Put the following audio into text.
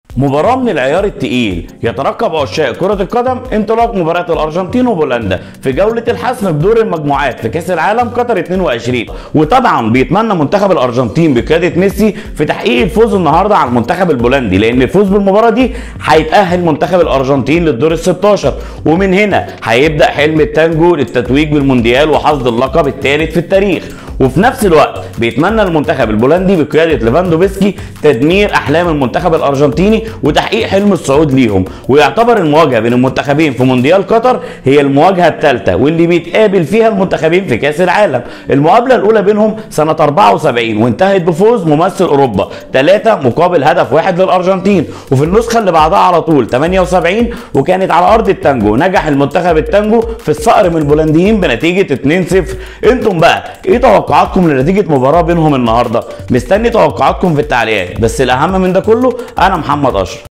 مباراة من العيار التقيل يترقب عشاق كرة القدم انطلاق مباراة الأرجنتين وبولندا في جولة الحسم بدور المجموعات في كأس العالم قطر 22 وطبعا بيتمنى منتخب الأرجنتين بقيادة ميسي في تحقيق الفوز النهارده على المنتخب البولندي لأن الفوز بالمباراة دي هيتأهل منتخب الأرجنتين للدور ال 16 ومن هنا هيبدأ حلم التانجو للتتويج بالمونديال وحصد اللقب الثالث في التاريخ وفي نفس الوقت بيتمنى المنتخب البولندي بقياده ليفاندوفسكي تدمير احلام المنتخب الارجنتيني وتحقيق حلم الصعود ليهم ويعتبر المواجهه بين المنتخبين في مونديال قطر هي المواجهه الثالثه واللي بيتقابل فيها المنتخبين في كاس العالم المقابله الاولى بينهم سنه 74 وانتهت بفوز ممثل اوروبا 3 مقابل هدف واحد للارجنتين وفي النسخه اللي بعدها على طول 78 وكانت على ارض التانجو نجح المنتخب التانجو في الصقر من البولنديين بنتيجه 2-0 انتم بقى ايه توقعاتكم لنتيجه مباراه بينهم النهارده مستني توقعاتكم في التعليقات بس الاهم من ده كله انا محمد اشرف